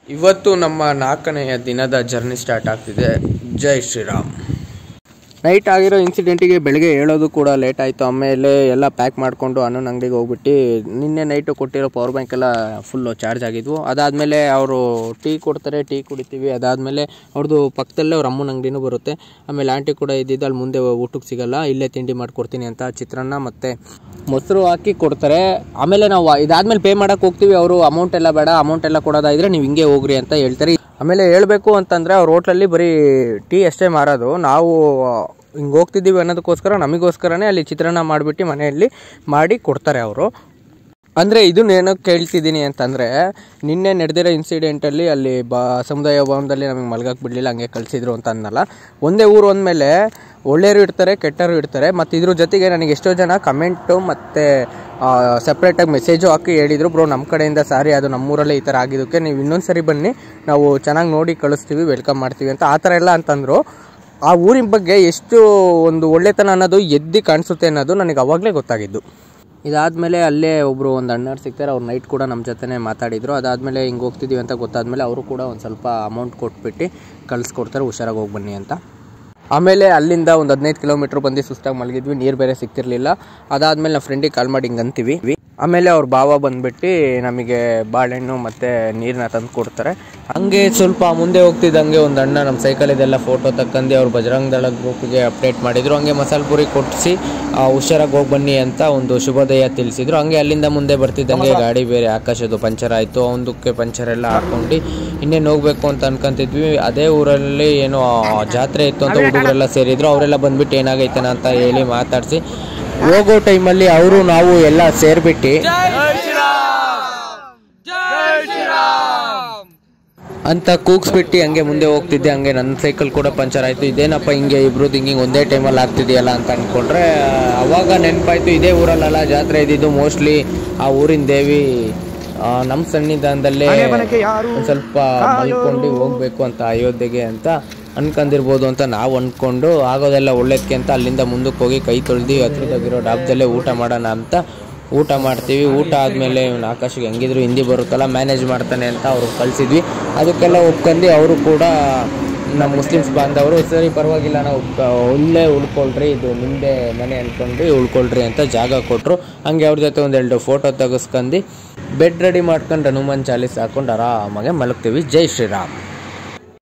ಇವತ್ತು ನಮ್ಮ ನಾಲ್ಕನೆಯ ದಿನದ ಜರ್ನಿ ಸ್ಟಾರ್ಟ್ ಆಗ್ತಿದೆ ಜೈ ಶ್ರೀರಾಮ್ ನೈಟ್ ಆಗಿರೋ ಇನ್ಸಿಡೆಂಟಿಗೆ ಬೆಳಗ್ಗೆ ಹೇಳೋದು ಕೂಡ ಲೇಟ್ ಆಯಿತು ಆಮೇಲೆ ಎಲ್ಲ ಪ್ಯಾಕ್ ಮಾಡಿಕೊಂಡು ಅನ್ನನ ಅಂಗಡಿಗೆ ಹೋಗ್ಬಿಟ್ಟು ನಿನ್ನೆ ನೈಟು ಕೊಟ್ಟಿರೋ ಪವರ್ ಬ್ಯಾಂಕ್ ಎಲ್ಲ ಫುಲ್ಲು ಚಾರ್ಜ್ ಆಗಿದ್ವು ಅದಾದಮೇಲೆ ಅವರು ಟೀ ಕೊಡ್ತಾರೆ ಟೀ ಕುಡಿತೀವಿ ಅದಾದಮೇಲೆ ಅವ್ರದ್ದು ಪಕ್ಕದಲ್ಲೇ ಅವ್ರ ಅಮ್ಮನ ಅಂಗಡಿನೂ ಬರುತ್ತೆ ಆಮೇಲೆ ಆಂಟಿ ಕೂಡ ಇದ್ದಿದ್ದು ಅಲ್ಲಿ ಮುಂದೆ ಊಟಕ್ಕೆ ಸಿಗಲ್ಲ ಇಲ್ಲೇ ತಿಂಡಿ ಮಾಡಿಕೊಡ್ತೀನಿ ಅಂತ ಚಿತ್ರಾನ್ನ ಮತ್ತು ಮೊಸರು ಹಾಕಿ ಕೊಡ್ತಾರೆ ಆಮೇಲೆ ನಾವು ಇದಾದ್ಮೇಲೆ ಪೇ ಮಾಡಕ್ಕೆ ಹೋಗ್ತೀವಿ ಅವರು ಅಮೌಂಟ್ ಎಲ್ಲ ಬೇಡ ಅಮೌಂಟ್ ಎಲ್ಲ ಕೊಡೋದಾದ್ರೆ ನೀವು ಹಿಂಗೆ ಹೋಗ್ರಿ ಅಂತ ಹೇಳ್ತಾರೆ ಆಮೇಲೆ ಹೇಳಬೇಕು ಅಂತಂದರೆ ಅವ್ರ ಹೋಟ್ಲಲ್ಲಿ ಬರೀ ಟೀ ಅಷ್ಟೇ ಮಾರೋದು ನಾವು ಹಿಂಗೆ ಹೋಗ್ತಿದ್ದೀವಿ ಅನ್ನೋದಕ್ಕೋಸ್ಕರ ನಮಗೋಸ್ಕರನೇ ಅಲ್ಲಿ ಚಿತ್ರಾನ್ನ ಮಾಡಿಬಿಟ್ಟು ಮನೆಯಲ್ಲಿ ಮಾಡಿ ಕೊಡ್ತಾರೆ ಅವರು ಅಂದರೆ ಇದನ್ನ ಏನಕ್ಕೆ ಕೇಳ್ತಿದ್ದೀನಿ ಅಂತಂದರೆ ನಿನ್ನೆ ನಡೆದಿರೋ ಇನ್ಸಿಡೆಂಟಲ್ಲಿ ಅಲ್ಲಿ ಬ ಸಮುದಾಯ ಭವನದಲ್ಲಿ ನಮಗೆ ಮಲ್ಗಕ್ಕೆ ಬಿಡಲಿಲ್ಲ ಹಂಗೆ ಕಳಿಸಿದ್ರು ಅಂತ ಅನ್ನಲ್ಲ ಒಂದೇ ಊರು ಅಂದಮೇಲೆ ಒಳ್ಳೆಯರು ಇರ್ತಾರೆ ಕೆಟ್ಟರು ಇರ್ತಾರೆ ಮತ್ತು ಇದ್ರ ಜೊತೆಗೆ ನನಗೆ ಎಷ್ಟೋ ಜನ ಕಮೆಂಟು ಮತ್ತು ಸಪ್ರೇಟಾಗಿ ಮೆಸೇಜು ಹಾಕಿ ಹೇಳಿದರು ಬ್ರೋ ನಮ್ಮ ಕಡೆಯಿಂದ ಸಾರಿ ಅದು ನಮ್ಮೂರಲ್ಲೇ ಈ ಥರ ಆಗಿದ್ದಕ್ಕೆ ನೀವು ಇನ್ನೊಂದು ಸರಿ ಬನ್ನಿ ನಾವು ಚೆನ್ನಾಗಿ ನೋಡಿ ಕಳಿಸ್ತೀವಿ ವೆಲ್ಕಮ್ ಮಾಡ್ತೀವಿ ಅಂತ ಆ ಥರ ಎಲ್ಲ ಅಂತಂದರು ಆ ಊರಿನ ಬಗ್ಗೆ ಎಷ್ಟು ಒಂದು ಒಳ್ಳೆತನ ಅನ್ನೋದು ಎದ್ದು ಕಾಣಿಸುತ್ತೆ ಅನ್ನೋದು ನನಗೆ ಅವಾಗಲೇ ಗೊತ್ತಾಗಿದ್ದು ಇದಾದಮೇಲೆ ಅಲ್ಲೇ ಒಬ್ಬರು ಒಂದು ಅಣ್ಣರು ಸಿಗ್ತಾರೆ ಅವ್ರು ನೈಟ್ ಕೂಡ ನಮ್ಮ ಜೊತೆನೇ ಮಾತಾಡಿದರು ಅದಾದಮೇಲೆ ಹಿಂಗೆ ಹೋಗ್ತಿದ್ದೀವಿ ಅಂತ ಗೊತ್ತಾದಮೇಲೆ ಅವರು ಕೂಡ ಒಂದು ಸ್ವಲ್ಪ ಅಮೌಂಟ್ ಕೊಟ್ಬಿಟ್ಟು ಕಳಿಸ್ಕೊಡ್ತಾರೆ ಹುಷಾರಾಗಿ ಹೋಗಿ ಬನ್ನಿ ಅಂತ ಆಮೇಲೆ ಅಲ್ಲಿಂದ ಒಂದು ಹದಿನೈದು ಕಿಲೋಮೀಟ್ರ್ ಬಂದು ಸುಸ್ತಾಗಿ ಮಲಗಿದ್ವಿ ನೀರು ಬೇರೆ ಸಿಗ್ತಿರ್ಲಿಲ್ಲ ಅದಾದಮೇಲೆ ನಮ್ಮ ಫ್ರೆಂಡಿಗೆ ಕಾಲ್ ಮಾಡಿ ಹಿಂಗೆ ಅಂತೀವಿ ಆಮೇಲೆ ಅವ್ರ ಭಾವ ಬಂದ್ಬಿಟ್ಟು ನಮಗೆ ಬಾಳೆಹಣ್ಣು ಮತ್ತು ನೀರನ್ನ ತಂದು ಕೊಡ್ತಾರೆ ಹಂಗೆ ಸ್ವಲ್ಪ ಮುಂದೆ ಹೋಗ್ತಿದ್ದಂಗೆ ಒಂದು ಅಣ್ಣ ನಮ್ಮ ಸೈಕಲಿದೆಲ್ಲ ಫೋಟೋ ತಕ್ಕಂಡು ಅವ್ರು ಬಜರಂಗ ದಳ ಗ್ರೂಪ್ಗೆ ಅಪ್ಡೇಟ್ ಮಾಡಿದ್ರು ಹಂಗೆ ಮಸಾಲೆ ಪುರಿ ಕೊಟ್ಟಿಸಿ ಹುಷಾರಾಗಿ ಹೋಗಿ ಬನ್ನಿ ಅಂತ ಒಂದು ಶುಭೋದಯ ತಿಳಿಸಿದ್ರು ಹಂಗೆ ಅಲ್ಲಿಂದ ಮುಂದೆ ಬರ್ತಿದ್ದಂಗೆ ಗಾಡಿ ಬೇರೆ ಆಕಾಶದ್ದು ಪಂಚರ್ ಆಯಿತು ಅವನದಕ್ಕೆ ಪಂಚರ್ ಎಲ್ಲ ಹಾಕೊಂಡು ಇನ್ನೇನು ಹೋಗ್ಬೇಕು ಅಂತ ಅನ್ಕೊಂತಿದ್ವಿ ಅದೇ ಊರಲ್ಲಿ ಏನೋ ಜಾತ್ರೆ ಇತ್ತು ಅಂತ ಹುಡುಗರೆಲ್ಲ ಸೇರಿದ್ರು ಅವರೆಲ್ಲ ಬಂದ್ಬಿಟ್ಟು ಏನಾಗೈತನ ಅಂತ ಹೇಳಿ ಮಾತಾಡಿಸಿ ಹೋಗೋ ಟೈಮಲ್ಲಿ ಅವರು ನಾವು ಎಲ್ಲ ಸೇರ್ಬಿಟ್ಟು ಅಂತ ಕೂಗ್ಸ್ಬಿಟ್ಟು ಹಂಗೆ ಮುಂದೆ ಹೋಗ್ತಿದ್ದೆ ಹಂಗೆ ನನ್ನ ಸೈಕಲ್ ಕೂಡ ಪಂಚರ್ ಆಯಿತು ಇದೇನಪ್ಪ ಹಿಂಗೆ ಇಬ್ರದ್ದು ಹಿಂಗೆ ಒಂದೇ ಟೈಮಲ್ಲಿ ಆಗ್ತಿದೆಯಲ್ಲ ಅಂತ ಅಂದ್ಕೊಂಡ್ರೆ ಅವಾಗ ನೆನಪಾಯ್ತು ಇದೇ ಊರಲ್ಲಲ್ಲ ಜಾತ್ರೆ ಇದ್ದಿದ್ದು ಮೋಸ್ಟ್ಲಿ ಆ ಊರಿನ ದೇವಿ ಆ, ನಮ್ಮ ಸನ್ನಿಧಾನದಲ್ಲೇ ಒಂದು ಸ್ವಲ್ಪ ಮಲ್ಕೊಂಡು ಹೋಗ್ಬೇಕು ಅಂತ ಅಯೋಧ್ಯೆಗೆ ಅಂತ ಅನ್ಕೊಂಡಿರ್ಬೋದು ಅಂತ ನಾವು ಅಂದ್ಕೊಂಡು ಆಗೋದೆಲ್ಲ ಒಳ್ಳೇದಕ್ಕೆ ಅಂತ ಅಲ್ಲಿಂದ ಮುಂದಕ್ಕೆ ಹೋಗಿ ಕೈ ತೊಳ್ದು ಹತ್ರದಾಗಿರೋ ಡಾಬ್ದಲ್ಲೇ ಊಟ ಮಾಡೋಣ ಅಂತ ಊಟ ಮಾಡ್ತೀವಿ ಊಟ ಆದಮೇಲೆ ಇವ್ನು ಆಕಾಶಿಗೆ ಹೆಂಗಿದ್ರು ಹಿಂದಿ ಬರುತ್ತಲ್ಲ ಮ್ಯಾನೇಜ್ ಮಾಡ್ತಾನೆ ಅಂತ ಅವ್ರು ಕಳಿಸಿದ್ವಿ ಅದಕ್ಕೆಲ್ಲ ಒಪ್ಕೊಂಡು ಅವರು ಕೂಡ ನಮ್ಮ ಮುಸ್ಲಿಮ್ಸ್ ಬಾಂಧವರು ಸರಿ ಪರವಾಗಿಲ್ಲ ನಾವು ಕ- ಇಲ್ಲೇ ಉಳ್ಕೊಳ್ರಿ ಇದು ನಿಮ್ಮದೇ ಮನೆ ಅಂದ್ಕೊಂಡು ಉಳ್ಕೊಳ್ರಿ ಅಂತ ಜಾಗ ಕೊಟ್ಟರು ಹಂಗೆ ಅವ್ರ ಜೊತೆ ಒಂದೆರಡು ಫೋಟೋ ತೆಗೆಸ್ಕೊಂಡು ಬೆಡ್ ರೆಡಿ ಮಾಡ್ಕೊಂಡು ಹನುಮಾನ್ ಚಾಲೀಸ್ ಹಾಕೊಂಡು ಆರಾಮಾಗೆ ಮಲಗ್ತೀವಿ ಜೈ ಶ್ರೀರಾಮ್